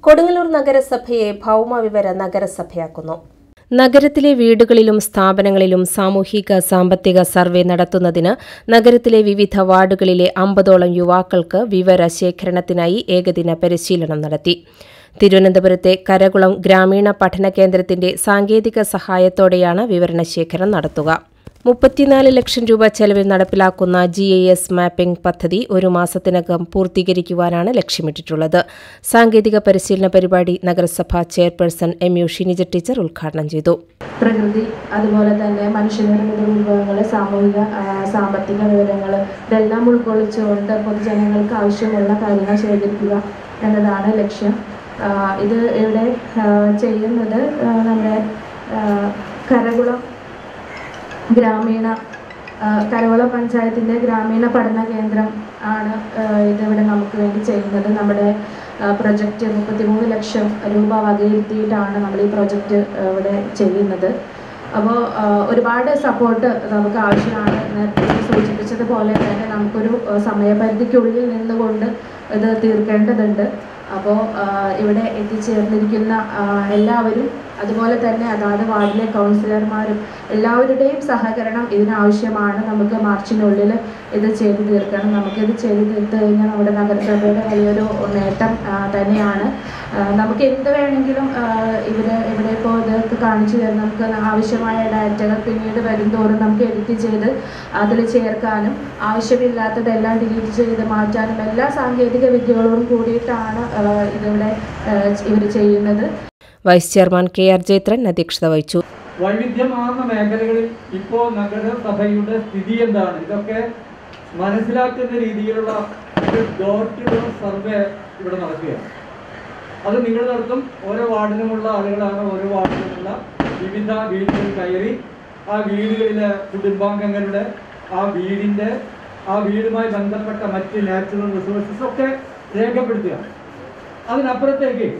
കൊടുങ്ങല്ലൂർ നഗരസഭയെ ഭൗമവിവര നഗരസഭയാക്കുന്നു നഗരത്തിലെ വീടുകളിലും സ്ഥാപനങ്ങളിലും സാമൂഹിക സാമ്പത്തിക സർവേ നടത്തുന്നതിന് നഗരത്തിലെ വിവിധ വാർഡുകളിലെ അമ്പതോളം യുവാക്കൾക്ക് വിവര ശേഖരണത്തിനായി ഏകദിന പരിശീലനം നടത്തി തിരുവനന്തപുരത്തെ കരകുളം ഗ്രാമീണ പഠന കേന്ദ്രത്തിന്റെ സാങ്കേതിക സഹായത്തോടെയാണ് വിവരണശേഖരം നടത്തുക മുപ്പത്തിനാല് ലക്ഷം രൂപ ചെലവിൽ നടപ്പിലാക്കുന്ന ജി ഐ എസ് മാപ്പിംഗ് പദ്ധതി ഒരു മാസത്തിനകം പൂർത്തീകരിക്കുവാനാണ് ലക്ഷ്യമിട്ടിട്ടുള്ളത് സാങ്കേതിക പരിശീലന പരിപാടി നഗരസഭാ chairperson M U Shinija teacher ഉദ്ഘാടനം ചെയ്തു പ്രകൃതി അതുപോലെ തന്നെ മനുഷ്യനിർമ്മിത വിഭവങ്ങൾ സാമൂഹിക ആ, സാമ്പത്തിക വിവരങ്ങൾ ഇതെല്ലാം ഉൾക്കൊള്ളിച്ചുകൊണ്ട് പൊതുജനങ്ങൾക്ക് ആവശ്യമുള്ള കാര്യങ്ങൾ ശേഖരിക്കുക എന്നതാണ് ലക്ഷ്യം ആ, ഇത് ഇവിടെ ആ, ചെയ്യുന്നത് ആ, നമ്മുടെ ആ, കരകുളം ഗ്രാമീണ ആ, കരകുളം പഞ്ചായത്തിൻ്റെ ഗ്രാമീണ പഠന കേന്ദ്രം ആണ് ആ, ഇതിവിടെ നമുക്ക് വേണ്ടി ചെയ്യുന്നത് നമ്മുടെ പ്രൊജക്റ്റ് മുപ്പത്തിമൂന്ന് ലക്ഷം രൂപ വകയിരുത്തിയിട്ടാണ് നമ്മൾ ഈ പ്രൊജക്റ്റ് ഇവിടെ ചെയ്യുന്നത് അപ്പോൾ ഒരുപാട് സപ്പോർട്ട് നമുക്ക് ആവശ്യമാണ് നേരത്തെ സൂചിപ്പിച്ചതുപോലെ തന്നെ നമുക്കൊരു ആ, സമയപരിധിക്കുള്ളിൽ നിന്നുകൊണ്ട് ഇത് തീർക്കേണ്ടതുണ്ട് അപ്പോൾ ഇവിടെ എത്തിച്ചേർന്നിരിക്കുന്ന ആ, എല്ലാവരും അതുപോലെ തന്നെ അതാത് വാർഡിലെ കൗൺസിലർമാരും എല്ലാവരുടെയും സഹകരണം ഇതിനാവശ്യമാണ് നമുക്ക് മാർച്ചിനുള്ളിൽ ഇത് ചെയ്തു തീർക്കണം നമുക്കിത് ചെയ്തു തീർത്ത് കഴിഞ്ഞാൽ നമ്മുടെ നഗരസഭയുടെ വലിയൊരു നേട്ടം ആ, തന്നെയാണ് ആ, നമുക്ക് എന്ത് വേണമെങ്കിലും ആ, ഇവര് ഇവിടെ ഇപ്പോൾ ഇതൊക്കെ കാണിച്ചു തരും നമുക്ക് ആവശ്യമായ ഡാറ്റകൾ പിന്നീട് വരുംതോറും നമുക്ക് എഡിറ്റ് ചെയ്ത് അതിൽ ചേർക്കാനും ആവശ്യമില്ലാത്തതെല്ലാം ഡിലീറ്റ് ചെയ്ത് മാറ്റാനും എല്ലാ സാങ്കേതിക വിദ്യകളോടും കൂടിയിട്ടാണ് ആ, ഇതിവിടെ ഇവർ ചെയ്യുന്നത് vice chairman K R Jayathran അധ്യക്ഷത വഹിച്ചു വൈവിധ്യമാർന്ന മേഖലകളിൽ ഇപ്പോൾ നഗരസഭയുടെ സ്ഥിതി എന്താണ് ഇതൊക്കെ മനസ്സിലാക്കുന്ന രീതിയിലുള്ള ഒരു ഡോർ ടു ഡോർ സർവേ ഇവിടെ നടക്കുകയാണ് അത് നിങ്ങൾ നടത്തും ഓരോ വാർഡിനുമുള്ള ആളുകളാണ് ഓരോ വാർഡിലുമുള്ള വിവിധ വീടുകളിൽ കയറി ആ വീടുകളിലെ കുടുംബാംഗങ്ങളുടെ ആ വീടിൻ്റെ ആ വീടുമായി ബന്ധപ്പെട്ട മറ്റ് നാച്ചുറൽ റിസോഴ്സസ് ഒക്കെ രേഖപ്പെടുത്തുക അതിനപ്പുറത്തേക്ക്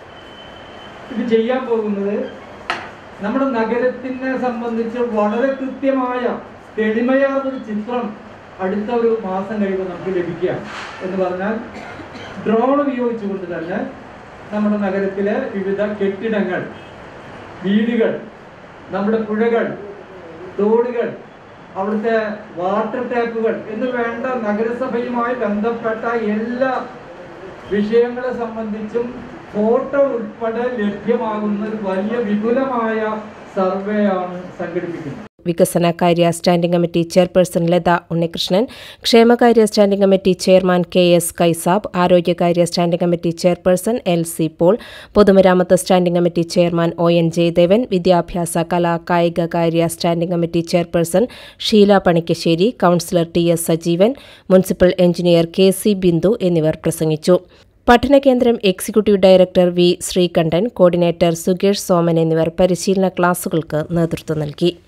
ഇത് ചെയ്യാൻ പോകുന്നത് നമ്മുടെ നഗരത്തിനെ സംബന്ധിച്ച് വളരെ കൃത്യമായ തെളിമയാർന്നൊരു ചിത്രം അടുത്ത ഒരു മാസം കഴിയുമ്പോൾ നമുക്ക് ലഭിക്കുക എന്ന് പറഞ്ഞാൽ ഡ്രോൺ ഉപയോഗിച്ചുകൊണ്ട് തന്നെ നമ്മുടെ നഗരത്തിലെ വിവിധ കെട്ടിടങ്ങൾ വീടുകൾ നമ്മുടെ പുഴകൾ തോടുകൾ അവിടുത്തെ വാട്ടർ ടാപ്പുകൾ എന്ന് വേണ്ട നഗരസഭയുമായി ബന്ധപ്പെട്ട എല്ലാ വിഷയങ്ങളെ സംബന്ധിച്ചും ഫോട്ടോ ഉൾപ്പെടെ ലഭ്യമാകുന്ന ഒരു വലിയ വിപുലമായ സർവേ ആണ് സംഘടിപ്പിക്കുന്നത് വികസനകാര്യ standing committee chairperson Latha Unnikrishnan ക്ഷേമകാര്യ standing committee chairman K S Kaisab ആരോഗ്യകാര്യ standing committee chairperson L C Paul പൊതുമരാമത്ത് standing committee chairman O N Jayadevan വിദ്യാഭ്യാസ കലാ കായിക കാര്യ standing committee chairperson Sheela Panikkassery councillor T S Sajeevan municipal engineer K C Bindu എന്നിവർ പ്രസംഗിച്ചു പഠനകേന്ദ്രം executive director V Sreekantan coordinator Sukesh Soman എന്നിവർ പരിശീലന ക്ലാസുകൾക്ക് നേതൃത്വം നൽകി